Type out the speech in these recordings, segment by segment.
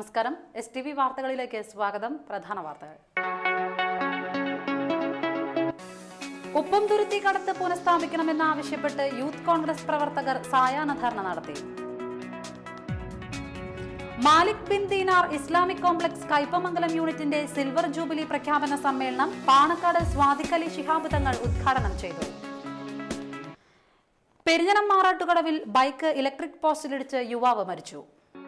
നമസ്കാരം S T V വാർത്തകളിലേക്ക് സ്വാഗതം പ്രധാന വാർത്തകൾ ഉപ്പും തുരുത്തി കടത്ത് പുനഃസ്ഥാപിക്കണമെന്നാവശ്യപ്പെട്ട് യൂത്ത് കോൺഗ്രസ് പ്രവർത്തകർ സായാഹ്ന ധർണ നടത്തി മാലിക് ബിൻ ദീനാർ ഇസ്ലാമിക് കോംപ്ലക്സ് കയ്പമംഗലം യൂണിറ്റിന്റെ സിൽവർ ജൂബിലി പ്രഖ്യാപന സമ്മേളനം പാണക്കാട് സ്വാദിഖലി ശിഹാബ് തങ്ങൾ ഉദ്ഘാടനം ചെയ്തു പെരിഞ്ഞനം മാറാട്ടുകടവിൽ ബൈക്ക് ഇലക്ട്രിക് പോസ്റ്റിലിടിച്ച് യുവാവ് മരിച്ചു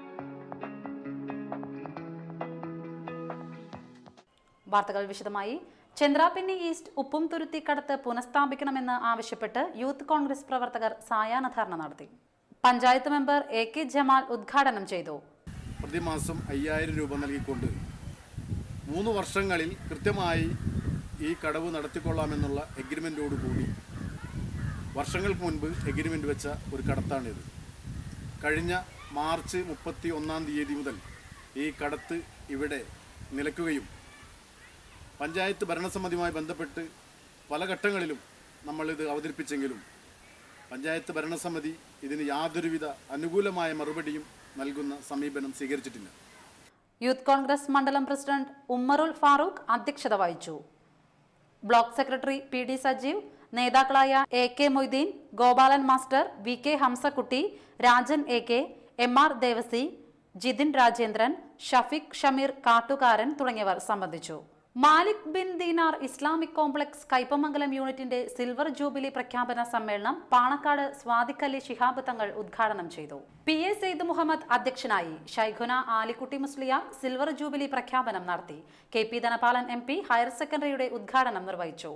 വാർത്തകൾ വിശദമായി ചന്ദ്രാപിന്നി ഈസ്റ്റ് ഉപ്പും തുരുത്തി കടത്ത് പുനഃസ്ഥാപിക്കണമെന്ന് ആവശ്യപ്പെട്ട് യൂത്ത് കോൺഗ്രസ് പ്രവർത്തകർ സായാഹ്ന ധർണ നടത്തി panchayat member A K Jamal ഉദ്ഘാടനം ചെയ്തു പ്രതിമാസം അയ്യായിരം രൂപ നൽകിക്കൊണ്ട് മൂന്ന് വർഷങ്ങളിൽ കൃത്യമായി ഈ കടവ് നടത്തിക്കൊള്ളാമെന്നുള്ള എഗ്രിമെൻറ്റോട് കൂടി വർഷങ്ങൾക്ക് മുൻപ് എഗ്രിമെൻ്റ് വെച്ച ഒരു കടത്താണിത് കഴിഞ്ഞ മാർച്ച് മുപ്പത്തി ഒന്നാം തീയതി മുതൽ ഈ കടത്ത് ഇവിടെ നിലക്കുകയും പഞ്ചായത്ത് ഭരണസമിതിയുമായി ബന്ധപ്പെട്ട് പല ഘട്ടങ്ങളിലും നമ്മളിത് അവതരിപ്പിച്ചെങ്കിലും പഞ്ചായത്ത് ഭരണസമിതി ഇതിന് യാതൊരുവിധ അനുകൂലമായ മറുപടിയും നൽകുന്ന സമീപനം സ്വീകരിച്ചിട്ടില്ല യൂത്ത് കോൺഗ്രസ് മണ്ഡലം പ്രസിഡന്റ് ഉമ്മറുൽ ഫാറൂഖ് അധ്യക്ഷത വഹിച്ചു block secretary P D Sajeev നേതാക്കളായ A K Moideen Gopalan master V K Hamsakutty Rajan A K M R Devassy Jithin Rajendran Shafeeq Shameer Kattukaran തുടങ്ങിയവർ സംബന്ധിച്ചു മാലിക് ബിൻ ദീനാർ ഇസ്ലാമിക് കോംപ്ലക്സ് കയ്പമംഗലം യൂണിറ്റിന്റെ സിൽവർ ജൂബിലി പ്രഖ്യാപന സമ്മേളനം പാണക്കാട് സ്വാദിഖലി ശിഹാബ് തങ്ങൾ ഉദ്ഘാടനം ചെയ്തു പി എ സെയ്ദ് മുഹമ്മദ് അധ്യക്ഷനായി ഷൈഖുന ആലിക്കുട്ടി മുസ്ലിയാർ സിൽവർ ജൂബിലി പ്രഖ്യാപനം നടത്തി K P Dhanapalan M P higher സെക്കൻഡറിയുടെ ഉദ്ഘാടനം നിർവഹിച്ചു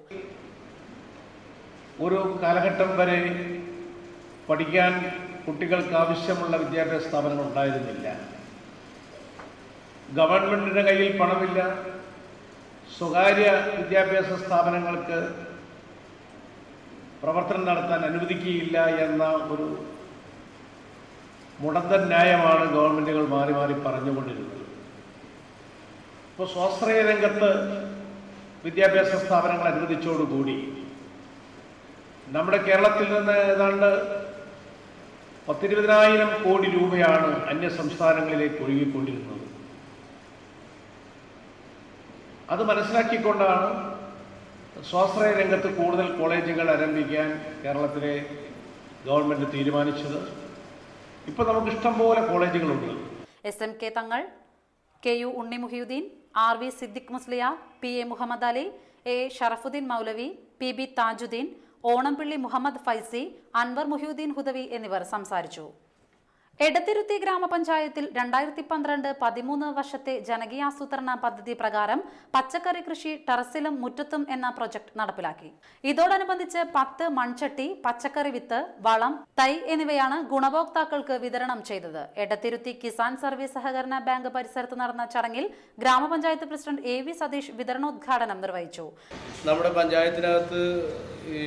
ഒരു കാലഘട്ടം വരെ പഠിക്കാൻ കുട്ടികൾക്ക് ആവശ്യമുള്ള വിദ്യാഭ്യാസ സ്ഥാപനങ്ങൾ ഉണ്ടായിരുന്നില്ല ഗവൺമെന്റിന്റെ കയ്യിൽ പണമില്ല സ്വകാര്യ വിദ്യാഭ്യാസ സ്ഥാപനങ്ങൾക്ക് പ്രവർത്തനം നടത്താൻ അനുവദിക്കുകയില്ല എന്ന ഒരു മുടന്തൻ ന്യായമാണ് ഗവൺമെന്റുകൾ മാറി മാറി പറഞ്ഞുകൊണ്ടിരുന്നത് ഇപ്പോൾ സ്വാശ്രയ രംഗത്ത് വിദ്യാഭ്യാസ സ്ഥാപനങ്ങൾ അനുവദിച്ചോടുകൂടി നമ്മുടെ കേരളത്തിൽ നിന്ന് ഏതാണ്ട് പത്തിരുപതിനായിരം കോടി രൂപയാണ് അന്യ സംസ്ഥാനങ്ങളിലേക്ക് ഒഴുകിക്കൊണ്ടിരുന്നത് അത് മനസ്സിലാക്കിക്കൊണ്ടാണ് സ്വാശ്രയ രംഗത്ത് കൂടുതൽ കോളേജുകൾ ആരംഭിക്കാൻ കേരളത്തിലെ ഗവൺമെൻറ് തീരുമാനിച്ചത് ഇപ്പോൾ നമുക്ക് ഇഷ്ടംപോലെ കോളേജുകളുണ്ട് S M K Thangal K U Unni Muhiyuddin R V Siddique Musliyar P A Muhammad Ali A Sharafuddin Moulavi P B Thajuddin Onampilly Muhammad Faizy Anwar Muhiyuddin Hudawi എന്നിവർ സംസാരിച്ചു എടത്തിരുത്തി ഗ്രാമപഞ്ചായത്തിൽ രണ്ടായിരത്തി പന്ത്രണ്ട് പതിമൂന്ന് വർഷത്തെ ജനകീയാസൂത്രണ പദ്ധതി പ്രകാരം പച്ചക്കറി കൃഷി ടെറസിലും മുറ്റത്തും എന്ന പ്രൊജക്ട് നടപ്പിലാക്കി ഇതോടനുബന്ധിച്ച് പത്ത് മൺചട്ടി പച്ചക്കറി വിത്ത് വളം തൈ എന്നിവയാണ് ഗുണഭോക്താക്കൾക്ക് വിതരണം ചെയ്തത് എടത്തിരുത്തി കിസാൻ സർവീസ് സഹകരണ ബാങ്ക് പരിസരത്ത് നടന്ന ചടങ്ങിൽ ഗ്രാമപഞ്ചായത്ത് പ്രസിഡന്റ് എ വി സതീഷ് വിതരണോദ്ഘാടനം നിർവഹിച്ചു നമ്മുടെ പഞ്ചായത്തിനകത്ത് ഈ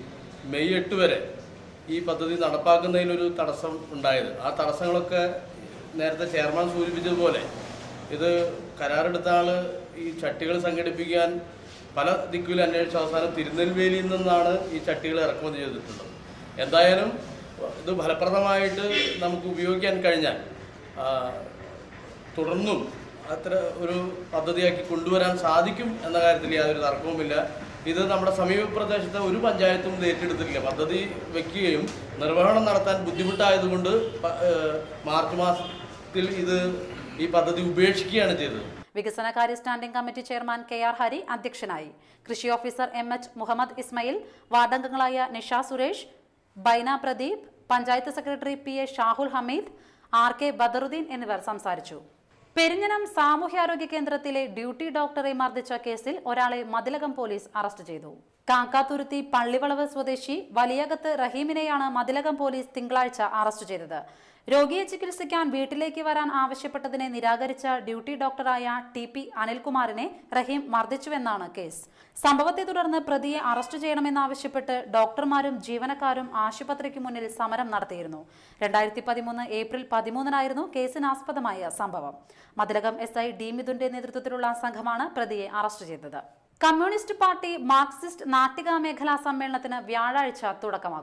മെയ് എട്ട് വരെ ഈ പദ്ധതി നടപ്പാക്കുന്നതിനൊരു തടസ്സം ഉണ്ടായത് ആ തടസ്സങ്ങളൊക്കെ നേരത്തെ ചെയർമാൻ സൂചിപ്പിച്ചതുപോലെ ഇത് കരാറെടുത്ത ആള് ഈ ചട്ടികൾ സംഘടിപ്പിക്കാൻ പല ദിക്കിലും അന്വേഷിച്ച അവസാനം തിരുനെൽവേലിയിൽ നിന്നാണ് ഈ ചട്ടികൾ ഇറക്കുമതി ചെയ്തിട്ടുള്ളത് എന്തായാലും ഇത് ഫലപ്രദമായിട്ട് നമുക്ക് ഉപയോഗിക്കാൻ കഴിഞ്ഞാൽ ആ, തുടർന്നും അത്ര ഒരു പദ്ധതിയാക്കി കൊണ്ടുവരാൻ സാധിക്കും എന്ന കാര്യത്തിൽ യാതൊരു തർക്കവുമില്ല ഇത് നമ്മുടെ സമീപ പ്രദേശത്തെ ഒരു പഞ്ചായത്തും ഇത് ഏറ്റെടുത്തിട്ടില്ല പദ്ധതി വെക്കുകയും നിർവഹണം നടത്താൻ ബുദ്ധിമുട്ടായതുകൊണ്ട് പ- ഏഹ് മാർച്ച് മാസത്തിൽ ഇത് ഈ പദ്ധതി ഉപേക്ഷിക്കുകയാണ് ചെയ്തത് വികസനകാര്യ standing committee chairman K R Hari അധ്യക്ഷനായി കൃഷി officer M H Muhammad Ismail വാർഡംഗങ്ങളായ Nisha Suresh Baina Pradeep panchayat secretary P A Shahul Hameed R K Badaruddin എന്നിവർ സംസാരിച്ചു പെരിഞ്ഞനം സാമൂഹ്യാരോഗ്യ കേന്ദ്രത്തിലെ ഡ്യൂട്ടി ഡോക്ടറെ മർദ്ദിച്ച കേസിൽ ഒരാളെ മതിലകം പോലീസ് അറസ്റ്റ് ചെയ്തു കാക്കാത്തുരുത്തി പള്ളിവളവ് സ്വദേശി വലിയകത്ത് റഹീമിനെയാണ് മതിലകം പോലീസ് തിങ്കളാഴ്ച അറസ്റ്റ് ചെയ്തത് രോഗിയെ ചികിത്സിക്കാൻ വീട്ടിലേക്ക് വരാൻ ആവശ്യപ്പെട്ടതിനെ നിരാകരിച്ച ഡ്യൂട്ടി ഡോക്ടറായ ടി പി അനിൽകുമാറിനെ റഹീം മർദ്ദിച്ചുവെന്നാണ് കേസ് സംഭവത്തെ തുടർന്ന് പ്രതിയെ അറസ്റ്റ് ചെയ്യണമെന്നാവശ്യപ്പെട്ട് ഡോക്ടർമാരും ജീവനക്കാരും ആശുപത്രിക്ക് മുന്നിൽ സമരം നടത്തിയിരുന്നു രണ്ടായിരത്തി പതിമൂന്ന് ഏപ്രിൽ പതിമൂന്നിനായിരുന്നു കേസിനാസ്പദമായ സംഭവം മതിലകം എസ് ഐ ഡി മിഥുന്റെ നേതൃത്വത്തിലുള്ള സംഘമാണ് പ്രതിയെ അറസ്റ്റ് ചെയ്തത് കമ്മ്യൂണിസ്റ്റ് പാർട്ടി മാർക്സിസ്റ്റ് നാട്ടിക മേഖലാ സമ്മേളനത്തിന് വ്യാഴാഴ്ച തുടക്കമാകും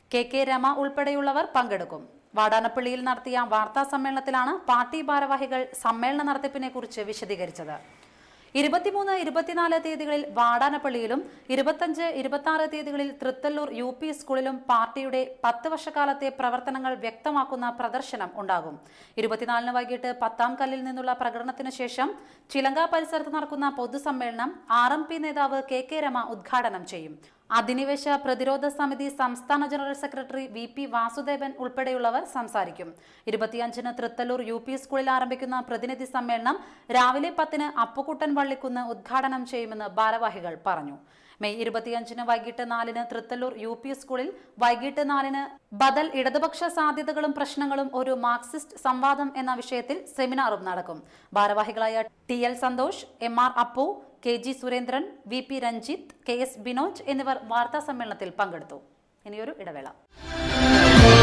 കെ കെ രമ ഉൾപ്പെടെയുള്ളവർ പങ്കെടുക്കും വാടാനപ്പള്ളിയിൽ നടത്തിയ വാർത്താ സമ്മേളനത്തിലാണ് പാർട്ടി ഭാരവാഹികൾ സമ്മേളന നടത്തിപ്പിനെ കുറിച്ച് വിശദീകരിച്ചത് ഇരുപത്തിമൂന്ന് ഇരുപത്തിനാല് തീയതികളിൽ വാടാനപ്പള്ളിയിലും ഇരുപത്തഞ്ച് ഇരുപത്തി ആറ് തീയതികളിൽ തൃത്തല്ലൂർ യു പി സ്കൂളിലും പാർട്ടിയുടെ പത്ത് വർഷക്കാലത്തെ പ്രവർത്തനങ്ങൾ വ്യക്തമാക്കുന്ന പ്രദർശനം ഉണ്ടാകും ഇരുപത്തിനാലിന് വൈകിട്ട് പത്താം കല്ലിൽ നിന്നുള്ള പ്രകടനത്തിനു ശേഷം ചിലങ്ക പരിസരത്ത് നടക്കുന്ന പൊതുസമ്മേളനം ആർ എം പി നേതാവ് കെ കെ രമ ഉദ്ഘാടനം ചെയ്യും അധിനിവേശ പ്രതിരോധ സമിതി സംസ്ഥാന general secretary V P Vasudevan ഉൾപ്പെടെയുള്ളവർ സംസാരിക്കും ഇരുപത്തിയഞ്ചിന് തൃത്തല്ലൂർ യു പി സ്കൂളിൽ ആരംഭിക്കുന്ന പ്രതിനിധി സമ്മേളനം രാവിലെ പത്തിന് അപ്പുക്കുട്ടൻ വള്ളിക്കുന്ന് ഉദ്ഘാടനം ചെയ്യുമെന്ന് ഭാരവാഹികൾ പറഞ്ഞു മെയ് ഇരുപത്തിയഞ്ചിന് വൈകിട്ട് നാലിന് തൃത്തല്ലൂർ യു പി സ്കൂളിൽ വൈകിട്ട് നാലിന് ബദൽ ഇടതുപക്ഷ സാധ്യതകളും പ്രശ്നങ്ങളും ഒരു മാർക്സിസ്റ്റ് സംവാദം എന്ന വിഷയത്തിൽ സെമിനാറും നടക്കും ഭാരവാഹികളായ T L Santhosh M R Appu K G Surendran V P Ranjith K S Binoj എന്നിവർ വാർത്താ സമ്മേളനത്തിൽ പങ്കെടുത്തു ഇനിയൊരു ഇടവേള